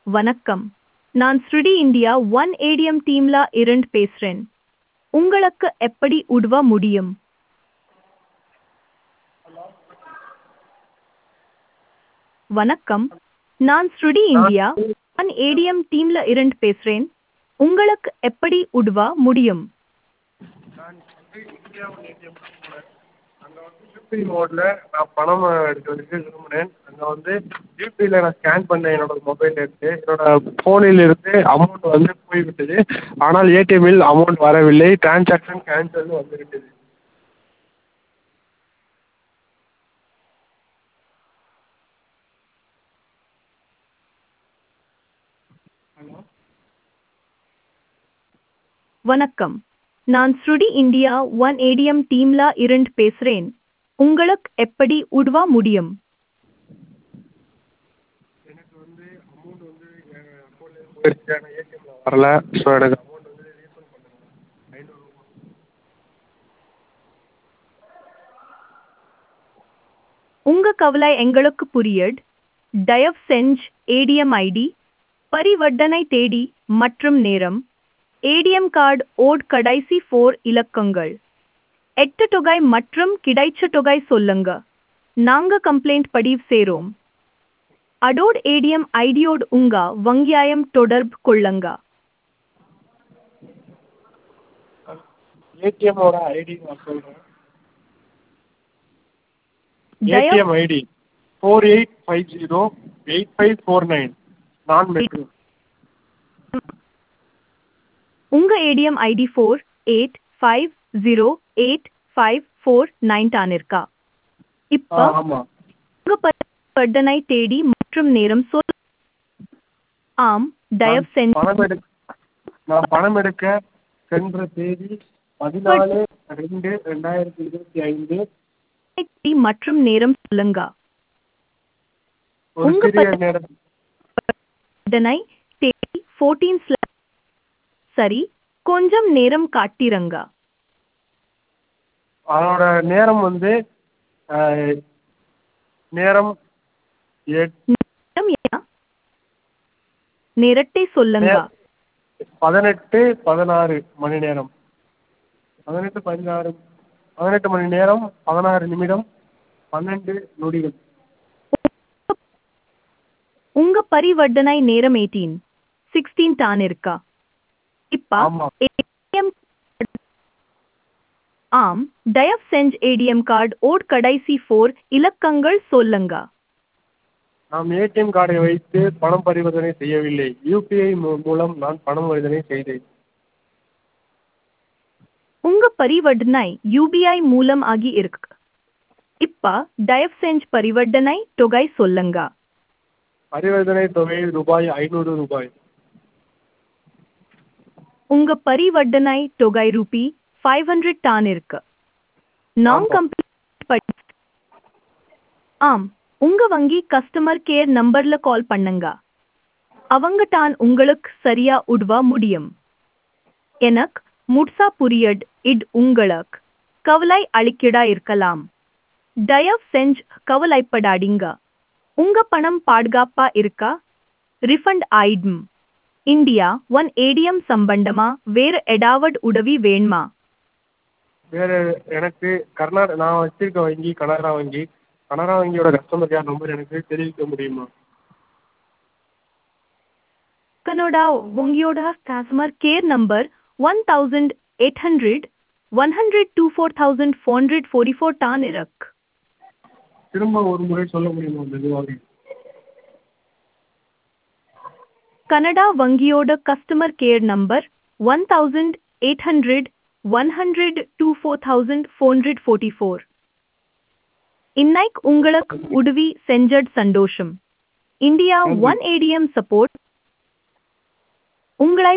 வணக்கம் நான் ஸ்ருடி இந்தியா ஒன் ஏடிஎம் டீம்ல இருந்து பேசுறேன் உங்களுக்கு எப்படி உதவ முடியும் வணக்கம் நான் ஸ்ருடி இந்தியா ஒன் ஏடிஎம் டீம்ல இருந்து பேசுறேன் உங்களுக்கு எப்படி உதவ முடியும் நான் வந்து இந்தியா ஒன் ஏடிஎம் அங்கே வந்து யூபிஐ மோடில் நான் பணம் எடுக்கிறதுக்கு விரும்பினேன் அங்கே வந்து யூபிஐயில் நான் ஸ்கேன் பண்ணேன் என்னோட மொபைல் எடுத்து என்னோட ஃபோனில் இருந்து அமௌண்ட் வந்து போய்விட்டது ஆனால் ஏடிஎம்மில் அமௌண்ட் வரவில்லை ட்ரான்சாக்ஷன் கேன்சல்னு வந்துவிட்டது ஹலோ வணக்கம் நான் ஸ்ருடி இந்தியா ஒன் ஏடிஎம் டீம்ல இருந்து பேசுறேன் உங்களுக்கு எப்படி உதவ முடியும் எனக்கு வந்து அமௌண்ட் வந்து என் அக்கௌண்ட்லேருந்து போயிடுச்சு ஆனால் ஏடிஎம்மில் வரல ஸோ எனக்கு அமௌண்ட் வந்து ரீஃபண்ட் பண்ணுங்கள் ஐநூறுரூவா உங்க கவலை எங்களுக்கு புரியுது தயவு செஞ்சு ஏடிஎம் ஐடி பரிவர்த்தனை தேதி மற்றும் நேரம் ஏடிஎம் கார்டு ஓட் கடைசி ஃபோர் இலக்கங்கள் எட்டு தொகை மற்றும் கிடைச்ச தொகை சொல்லுங்க நாங்க கம்ப்ளைண்ட் பதிவு செய்றோம் அடோட் ஏடிஎம் ஐடியோடு உங்க வங்கியாயம் தொடர்பு கொள்ளுங்க ஏடிஎம்மோட ஐடி நான் சொல்கிறேன் தயவு ATM ID four eight five zero eight five four nine நான் மெட்ரோ உங்க ATM ID four eight five zero eight five four nine தான் இருக்கா ஆ இப்போ ஆமாம் உங்க பரிவர்த்தனை தேதி மற்றும் நேரம் சொல் ஆம் தயவு செஞ்சு பணம் எடுக்க நான் பணம் எடுக்க சென்ற தேதி பதினாலு ரெண்டு ரெண்டாயிரத்தி இருபத்தி ஐந்து தேதி மற்றும் நேரம் சொல்லுங்க ஒரு உங்க சிறிய நேரம் பரிவர்த்தனை தேதி ஃபோர்டீன் சரி கொஞ்சம் நேரம் காட்டிரங்க அதோட நேரம் வந்து அஹ், நேரம் எட் நேரம் என்ன நேரத்தை சொல்லுங்க பதினெட்டு பதினாறு மணி நேரம் பதினெட்டு பதினாறு பதினெட்டு மணி நேரம் பதினாறு நிமிடம் பன்னெண்டு நொடிகள் உங்க பரிவர்த்தனை நேரம் எயிட்டீன் சிக்ஸ்டீன் தான் இருக்கா இப்ப ஆமாம் ஏடிஎம் ஆம் தயவு செஞ்சு ஏடிஎம் கார்டு ஓட் கடைசி ஃபோர் இலக்கங்கள் சொல்லுங்க நாம் ஏடிஎம் கார்டை வைத்து பணம் பரிவர்த்தனை செய்யவில்லை யூபிஐ மூலம் நான் பணம் பரிவர்த்தனை செய்தேன் உங்க பரிவர்த்தனை யூபிஐ மூலம் ஆகி இருக்கு இப்ப தயவு செஞ்சு பரிவர்த்தனை தொகை சொல்லுங்க பரிவர்த்தனை தொகை ரூபாய் ஐநூறு ரூபாய் உங்க பரிவர்த்தனை தொகை ரூபி ஃபைவ் ஹண்ட்ரட் தான் இருக்கு நான் ஆமா. கம்ப்ளீட் ஆம் உங்க வங்கி கஸ்டமர் கேர் நம்பர்ல கால் பண்ணுங்க அவங்க தான் உங்களுக்கு சரியா உதவ முடியும் எனக்கு முட்சா புரியட் இட் உங்களுக்கு கவலை அளிக்கிடா இருக்கலாம் தயவு செஞ்சு கவலைப்படாதீங்க உங்க பணம் பாதுகாப்பா இருக்கா ரிஃபண்ட் ஆயிடும் இந்தியா ஒன் ஏடிஎம் சம்பந்தமா வேற எடாவட் உதவி வேணுமா வேறு எனக்கு கர்நாடகா நான் வச்சிருக்க வங்கி கனரா வங்கி கனரா வங்கியோட கஸ்டமர் கேர் நம்பர் எனக்கு தெரிவிக்க முடியுமா கனோடா வங்கியோட customer care number one thousand eight hundred one hundred two four thousand four hundred forty four டான் இருக்கு திரும்ப ஒரு முறை சொல்ல முடியுமா மெதுவாக கனடா வங்கியோட customer care number one thousand eight hundred one hundred two four thousand four hundred forty four இன்னைக்கு உங்களுக்கு உதவி செஞ்சட் சந்தோஷம் இந்தியா ஒன் ஏடிஎம் சப்போர்ட் உங்களை